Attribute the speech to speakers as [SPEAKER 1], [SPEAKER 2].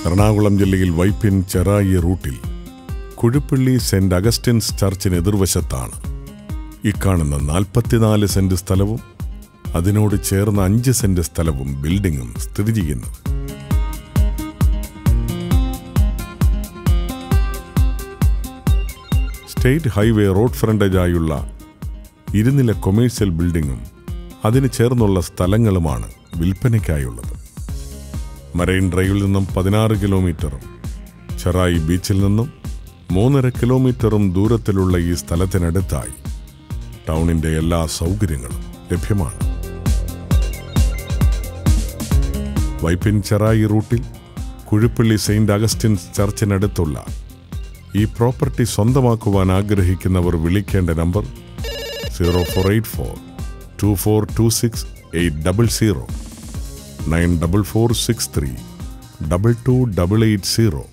[SPEAKER 1] എറണാകുളം ജില്ലയിൽ വൈപ്പിൻ ചെറായി റൂട്ടിൽ Kuzhuppilly Saint Augustine's ചർച്ചിന് എതിർവശത്താണ് ഇക്കാണുന്ന നാൽപ്പത്തിനാല് സെന്റ് സ്ഥലവും അതിനോട് ചേർന്ന അഞ്ച് സെന്റ് സ്ഥലവും ബിൽഡിംഗും സ്ഥിതി ചെയ്യുന്നത് സ്റ്റേറ്റ് ഹൈവേ റോഡ് ഫ്രണ്ടേജായുള്ള ഇരുനില കൊമേഴ്സ്യൽ ബിൽഡിംഗും അതിന് ചേർന്നുള്ള സ്ഥലങ്ങളുമാണ് വിൽപ്പനയ്ക്കായുള്ളത് മറൈൻ ഡ്രൈവിൽ നിന്നും പതിനാറ് കിലോമീറ്ററും ചെറായി ബീച്ചിൽ നിന്നും മൂന്നര കിലോമീറ്ററും ദൂരത്തിലുള്ള ഈ സ്ഥലത്തിനടുത്തായി ടൗണിന്റെ എല്ലാ സൗകര്യങ്ങളും ലഭ്യമാണ് വൈപ്പിൻ ചെറായി റൂട്ടിൽ കുഴുപ്പള്ളി സെയിന്റ് അഗസ്റ്റിൻസ് ചർച്ചിനടുത്തുള്ള ഈ പ്രോപ്പർട്ടി സ്വന്തമാക്കുവാൻ ആഗ്രഹിക്കുന്നവർ വിളിക്കേണ്ട number zero four eight four two four two six eight double zero nine double four six three double two double eight zero